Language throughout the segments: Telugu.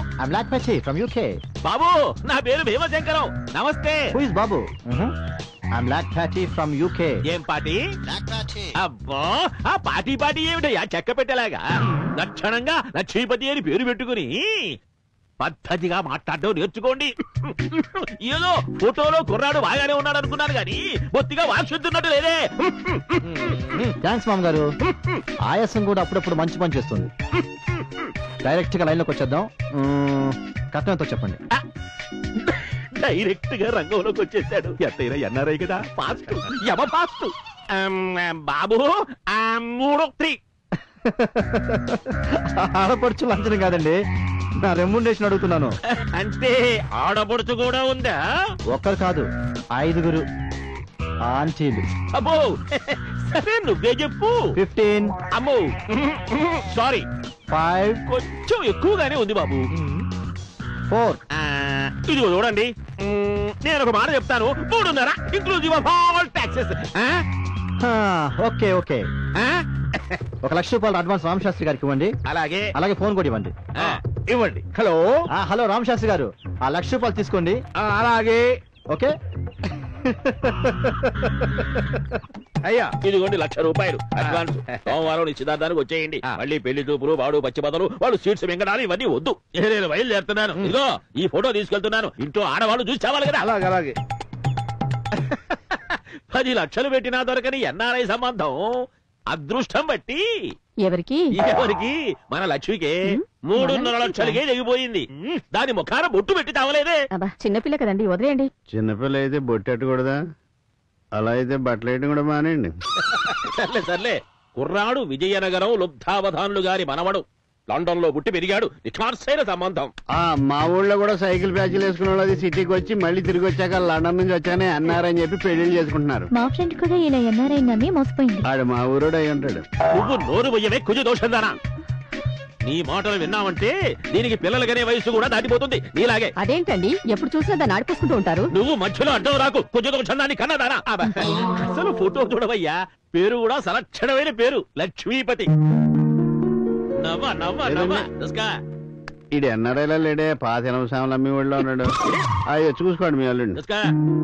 ఐమ్ లాక్ పచ్చి ఫ్రమ్ యూకే బాబు నా పేరు భీమశంకరం నమస్తే హూ ఇస్ బాబు ఐమ్ లాక్ ప్యాటీ ఫ్రమ్ యూకే ఏం పాటి అబ్బా ఆ పాటి పాటి ఏమిటయ్యా చెక్క పెట్టేలాగా లక్షణంగా లక్ష్మీపతి అని పేరు పెట్టుకుని పద్ధతిగా మాట్లాడడం నేర్చుకోండి ఏదో ఫోటోలో కుర్రాడు బాగానే ఉన్నాడు అనుకున్నాను గాని బొత్తిగా వాక్శుద్ధున్నట్టు లేదే థ్యాంక్స్ మామ్ గారు ఆయాసం కూడా అప్పుడప్పుడు మంచి పని చేస్తుంది డైరెక్ట్ గా లైన్ లోకి వచ్చేద్దాం మ్మ్, కట్నం ఎంతో చెప్పండి డైరెక్ట్ గా రంగంలోకి వచ్చేసాడు ఎంతైనా ఎన్ఆర్ఐ కదా ఫాస్ట్ యమ ఫాస్ట్ బాబు ఆ, మూడు త్రీ ఆడపడుచు లంచనం కాదండి నా రెమ్యునరేషన్ అడుగుతున్నాను అంటే ఆడపడుచు కూడా ఉందా ఒక్కరు కాదు ఐదుగురు ఆంటీలు అబ్బో సరే నువ్వే చెప్పు ఫిఫ్టీన్ అమ్మో సారీ ఫైవ్ కొంచెం ఎక్కువగానే ఉంది బాబు ఫోర్ ఆ, ఇదిగో చూడండి మ్, నేను ఒక మాట చెప్తాను మూడున్నర inclusive of all taxes okay okay ఒక లక్ష రూపాయలు అడ్వాన్స్ రామ్ శాస్త్రి గారికి ఇవ్వండి అలాగే అలాగే ఫోన్ కూడా ఇవ్వండి ఆ, ఇవ్వండి హలో ఆ, హలో రామ్ శాస్త్రి గారు ఆ లక్ష రూపాయలు తీసుకోండి ఆ, అలాగే ఓకే అయ్యా ఇదిగోండి లక్ష రూపాయలు అడ్వాన్స్ సోమవారం నిశ్చితార్థానికి వచ్చేయండి మళ్ళీ పెళ్లి చూపులు వాడు పచ్చిబదలు వాడు సీట్స్ మింగడాలు ఇవన్నీ వద్దు ఏ నేను బయలుదేరుతున్నాను ఇదిగో ఈ ఫోటో తీసుకెళ్తున్నాను ఇంట్లో ఆడవాళ్ళు చూసి చావాలి కదా అలాగే అలాగే పది లక్షలు పెట్టినా దొరకని ఎన్ఆర్ఐ సంబంధం అదృష్టం బట్టి ఎవరికి ఎవరికి మన లక్ష్మికే మూడున్నర లక్షలకే దిగిపోయింది దాని ముఖాన బొట్టు పెట్టి తావలేదే అబ్బా చిన్నపిల్ల కదండి వదిలేయండి చిన్నపిల్ల అయితే బొట్టెట్టకూడదా అలా అయితే బట్టలు వేయడం కూడా మానేయండి సర్లే సర్లే కుర్రాడు విజయనగరం లుబ్ధావధానులు గారి మనవడు లండన్ లో పుట్టి పెరిగాడు నిఖార్సైన సంబంధం ఆ మా ఊళ్ళో కూడా సైకిల్ ప్యాచ్లు వేసుకున్న వాళ్ళు అది సిటీకి వచ్చి మళ్ళీ తిరిగి వచ్చాక లండన్ నుంచి వచ్చానే అన్నారని చెప్పి పెళ్లిళ్ళు చేసుకుంటున్నారు మా ఫ్రెండ్ కూడా ఇలా ఎన్ఆర్ఐ నమ్మి మోసపోయింది ఆడు మా ఊరోడు అయి ఉంటాడు నువ్వు నోరు పోయవే కుజ దోషందానా నీ మాటలు విన్నావంటే దీనికి పిల్లలకనే వయసు కూడా దాటిపోతుంది నీలాగే అదేంటండి ఎప్పుడు చూసినా దాన్ని ఆడిపోసుకుంటూ ఉంటారు నువ్వు మధ్యలో అడ్డం రాకు కుజ దోషందాన్ని కన్నదానా అబ్బా. అసలు ఫోటో చూడవయ్యా పేరు కూడా సలక్షణమైన పేరు లక్ష్మీపతి నవ్వ నవ్వ నవ్వ దుస్కా. ఈడు ఎన్ఆర్ఐలో లేడే పాత ఎనభై సామాన్లు అమ్మి ఊళ్ళో ఉన్నాడు అయ్యో చూసుకోండి మీ వాళ్ళు దుస్కా.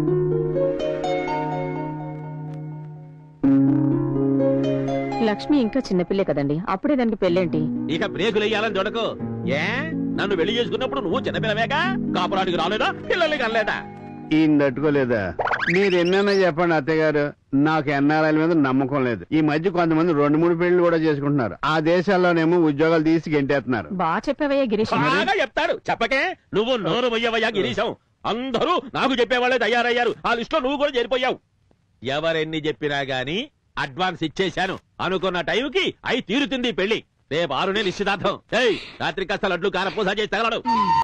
లక్ష్మి ఇంకా చిన్నపిల్లే కదండి అప్పుడే దానికి పెళ్ళేంటి ఇక బ్రేకులు వేయాలని చూడకు ఏ నన్ను పెళ్లి చేసుకున్నప్పుడు నువ్వు చిన్నపిల్లవేగా కాపురానికి రాలేదా పిల్లలకి అనలేదా ఈయన తట్టుకోలేదా మీరు ఎన్నైనా చెప్పండి అత్తయ్య గారు నాకు ఎన్ఆర్ఐల మీద నమ్మకం లేదు ఈ మధ్య కొంతమంది రెండు మూడు పెళ్లి కూడా చేసుకుంటున్నారు ఆ దేశాల్లోనేమో ఉద్యోగాలు తీసి గెంటేస్తున్నారు బాగా చెప్పావయ్యా గిరీష్ మరి. బాగా చెప్తాడు చెప్పకే నువ్వు నోరు మొయ్యవయ్యా గిరీశం అందరూ నాకు చెప్పేవాళ్ళే తయారయ్యారు ఆ లిస్ట్ లో నువ్వు కూడా చేరిపోయావు ఎవరెన్ని చెప్పినా గాని అడ్వాన్స్ ఇచ్చేశాను అనుకున్న టైంకి అయి తీరుతుంది ఈ పెళ్లి రేపు ఆరునే నిశ్చితార్థం ఏయ్ రాత్రి కాస్త లడ్లు కారపూస చేసి తగలడు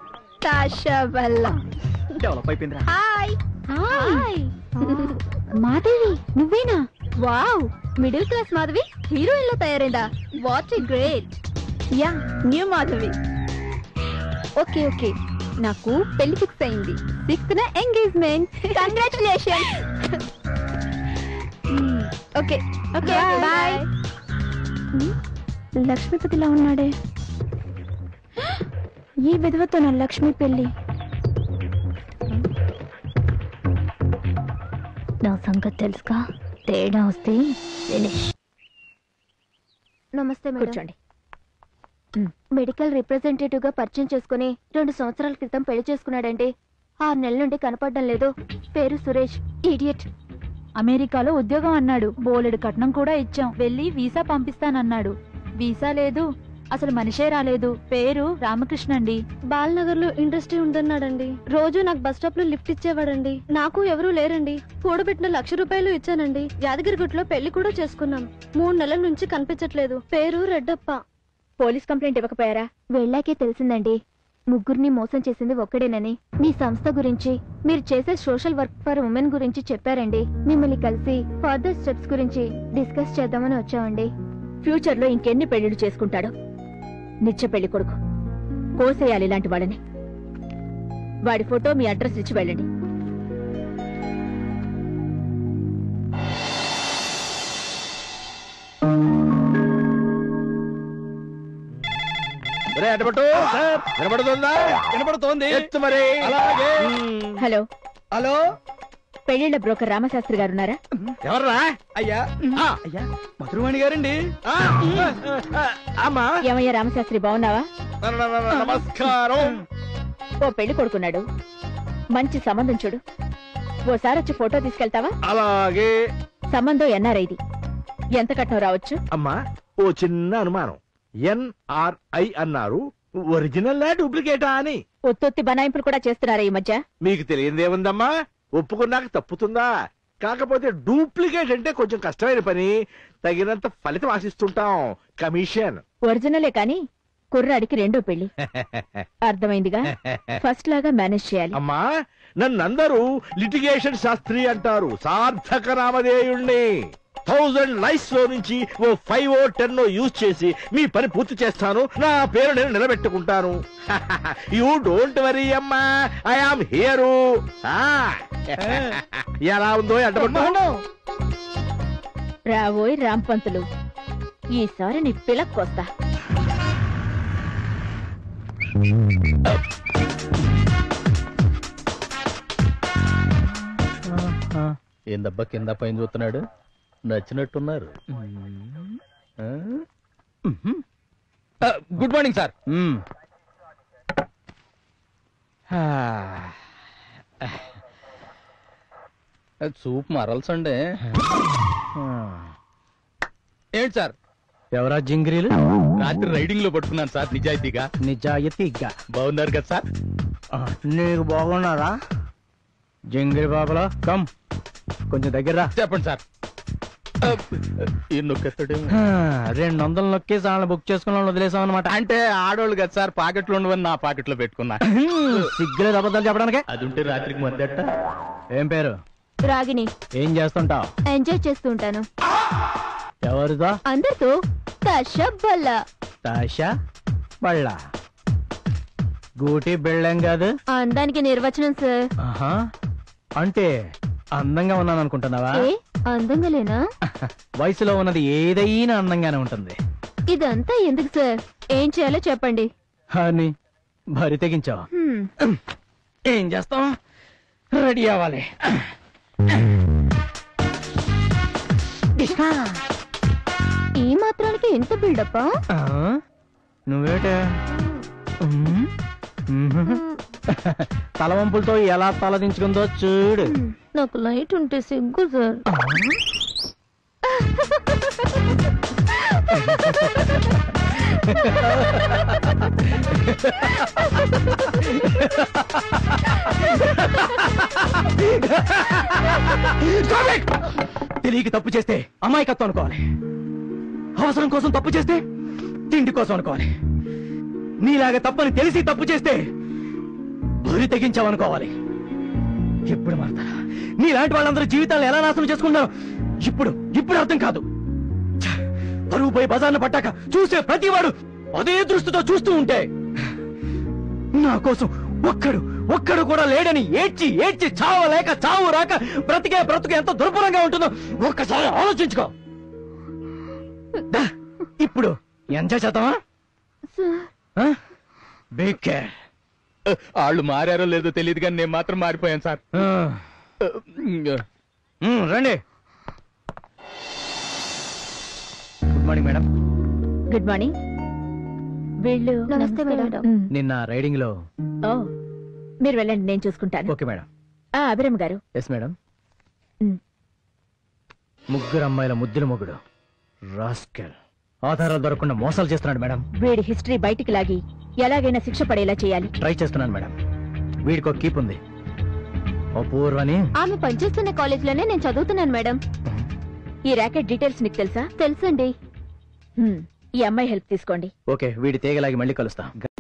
డెవలప్ అయిపోయిందిరా హాయ్ హాయ్ మాధవి నువ్వేనా wow middle class Madhavi heroine లో తయారైందా what a great yeah new Madhavi okay okay నాకు పెళ్లి ఫిక్స్ అయింది సిక్స్త్ న engagement congratulation okay okay boy లక్ష్మీపతిలా ఉన్నాడే ఈ విధవతో నా లక్ష్మి పెళ్లి నా సంగతి తెలుసుగా తేడా వస్తే ఫినిష్ నమస్తే మేడం కూర్చోండి మెడికల్ రిప్రజెంటేటివ్ గా పరిచయం చేసుకుని రెండు సంవత్సరాల క్రితం పెళ్లి చేసుకున్నాడండి ఆరు నెలల నుండి కనపడడం లేదు పేరు సురేష్ ఇడియట్ అమెరికాలో ఉద్యోగం అన్నాడు బోలెడు కట్నం కూడా ఇచ్చాం వెళ్ళి వీసా పంపిస్తానన్నాడు వీసా లేదు అసలు మనిషే రాలేదు పేరు రామకృష్ణ అండి బాలనగర్ లో ఇండస్ట్రీ ఉందన్నాడండి రోజు నాకు బస్ స్టాప్ లో లిఫ్ట్ ఇచ్చేవాడండి నాకు ఎవరూ లేరండి కూడబెట్టిన లక్ష రూపాయలు ఇచ్చానండి యాదగిరిగుట్లో పెళ్లి కూడా చేసుకున్నాం మూడు నెలల నుంచి కనిపించట్లేదు పేరు రెడ్డప్ప పోలీస్ కంప్లైంట్ ఇవ్వకపోయారా వెళ్ళాకే తెలిసిందండి ముగ్గురిని మోసం చేసింది ఒక్కడేనని మీ సంస్థ గురించి మీరు చేసే సోషల్ వర్క్ ఫర్ ఉమెన్ గురించి చెప్పారండి మిమ్మల్ని కలిసి ఫర్దర్ స్టెప్స్ గురించి డిస్కస్ చేద్దామని వచ్చామండి ఫ్యూచర్ లో ఇంకెన్ని పెళ్లిళ్ళు చేసుకుంటాడు నిత్య పెళ్లి కొడుకు కోసేయాలి ఇలాంటి వాళ్ళని వాడి ఫోటో మీ అడ్రస్ ఇచ్చి వెళ్ళండి రే, అటుపట్టు. వినపడుతుందా వినపడుతోంది ఎత్తు మరి అలాగే హలో హలో పెళ్లిళ్ల బ్రోకర్ రామశాస్త్రి గారు ఉన్నారా ఎవర్రా అయ్యా ఆ. అయ్యా మధురవాణి గారండి ఆ, ఆ, అమ్మా ఏమయ్యా రామశాస్త్రి బాగున్నావా న- న- న- నమస్కారం ఓ పెళ్లి కొడుకున్నాడు మంచి సంబంధం చూడు ఓసారి వచ్చి ఫోటో తీసుకెళ్తావా అలాగే సంబంధం ఎన్ఆర్ఐది ఎంత కట్నం రావచ్చు అమ్మా ఓ చిన్న అనుమానం ఎన్ఆర్ఐ అన్నారు ఒరిజినల్ డూప్లికేటా అని ఒత్తొత్తి బనాయింపులు కూడా చేస్తున్నారా ఈ మధ్య మీకు తెలియదేముందమ్మా ఒప్పుకున్నాక తప్పుతుందా కాకపోతే డూప్లికేట్ అంటే కొంచెం కష్టమైన పని తగినంత ఫలితం ఆశిస్తుంటాం కమిషన్ ఒరిజినలే కాని కుర్రాడికి రెండో పెళ్లి అర్థమైందిగా ఫస్ట్ లాగా మేనేజ్ చేయాలి అమ్మా నన్నందరూ లిటిగేషన్ శాస్త్రి అంటారు సార్థక నామధేయుణ్ణి థౌజండ్ లైఫ్స్ లో నుంచి O five O ten use చేసి మీ పని పూర్తి చేస్తాను నా పేరు నేను నిలబెట్టుకుంటాను యూ డోంట్ వరీ అమ్మా ఐ ఆమ్ హియరు ఎలా ఉందో అడ్డపడ్డా రావోయ్ రాంపంతులు ఈసారి నీ పిలక్కొస్తా ఏందబ్బా కింద పైన చూస్తున్నాడు నచ్చినట్టున్నారు గుడ్ మార్నింగ్ సార్ సూప్ మరల్సండే ఏంటి సార్ ఎవరా జింగిరీలు రాత్రి రైడింగ్ లో పట్టుకున్నాను సార్ నిజాయితీగా నిజాయితీగా బాగున్నారు కదా సార్ నీకు బాగున్నారా జింగిరి బాబలా కమ్ కొంచెం దగ్గర రా. చెప్పండి సార్ ఈ నొక్కెత్తడే రెండు వందలు నొక్కేసి వాళ్ళని బుక్ చేసుకున్న వాళ్ళని వదిలేసాం అనమాట అంటే ఆడోళ్ళు కదా సార్ పాకెట్లో ఉండవని నా పాకెట్లో పెట్టుకున్నా సిగ్గులేదు అబద్ధాలు చెప్పడానికి అది ఉంటే రాత్రికి మందట ఏం పేరు రాగిని ఏం చేస్తుంటావు ఎంజాయ్ చేస్తూ ఉంటాను ఎవరిదో అందరితో కషబ్బల్ల తాషా బళ్ళ గూటి బిళ్ళం కాదు అందానికి నిర్వచనం సార్ ఆహా అంటే అందంగా ఉన్నాను అనుకుంటున్నావా ఏ అందంగా లేనా వయసులో ఉన్నది ఏదైనా అందంగానే ఉంటుంది ఇదంతా ఎందుకు సార్ ఏం చేయాలో చెప్పండి అని భరి తెగించావు హ్మ్. ఏం చేస్తాం రెడీ అవ్వాలి ఈ మాత్రానికి ఎంత బిల్డప్పా ఆ? నువ్వేటే ఉమ్, ఉమ్. తలవంపులతో ఎలా తలదించుకుందో చూడు నాకు లైట్ ఉంటే సిగ్గు సార్ తెలియక తప్పు చేస్తే అమాయకత్వం అనుకోవాలి అవసరం కోసం తప్పు చేస్తే తిండి కోసం అనుకోవాలి నీలాగా తప్పని తెలిసి తప్పు చేస్తే బరి తెగించావనుకోవాలి ఎప్పుడు మారుతారా నీలాంటి వాళ్ళందరూ జీవితాలు ఎలా నాశనం చేసుకుంటారో ఇప్పుడు ఇప్పుడు అర్థం కాదు ఛ! పరువు పోయి బజార్ను పట్టాక చూసే ప్రతివాడు అదే దృష్టితో చూస్తూ ఉంటే నా కోసం ఒక్కడు ఒక్కడు కూడా లేడని ఏడ్చి ఏడ్చి చావలేక చావు రాక బ్రతికే బ్రతుకు ఎంత దుర్భరంగా ఉంటుందో ఒక్కసారి ఆలోచించుకో దా, ఇప్పుడు ఎంజాయ్ చేద్దామా సార్ బిగ్ కేర్ వాళ్ళు మారారో లేదో తెలియదు కానీ నేను మాత్రం మారిపోయాను సార్ రండి good morning madam good morning వీళ్ళు నమస్తే మేడం మ్, నిన్న రైడింగ్ లో ఓ మీరు వెళ్ళండి నేను చూసుకుంటాను ఓకే మేడం ఆ అభిరమ్ గారు ఎస్ మేడం మ్. ముగ్గురు అమ్మాయిల ముద్దుల మొగుడు రాస్కెల్ ఆధారాలు దొరకకుండా మోసాలు చేస్తున్నాడు మేడం వీడి హిస్టరీ బయటికి లాగి ఎలాగైనా శిక్ష పడేలా చేయాలి ట్రై చేస్తున్నాను మేడం వీడికి ఒక కీప్ ఉంది అపూర్వని ఆమె పనిచేస్తున్న కాలేజ్ లోనే నేను చదువుతున్నాను మేడం ఈ ర్యాకెట్ డీటెయిల్స్ నీకు తెలుసా తెలుసండి మ్, ఈ అమ్మాయి హెల్ప్ తీసుకోండి ఓకే వీడి తేగలాగి మళ్ళీ కలుస్తా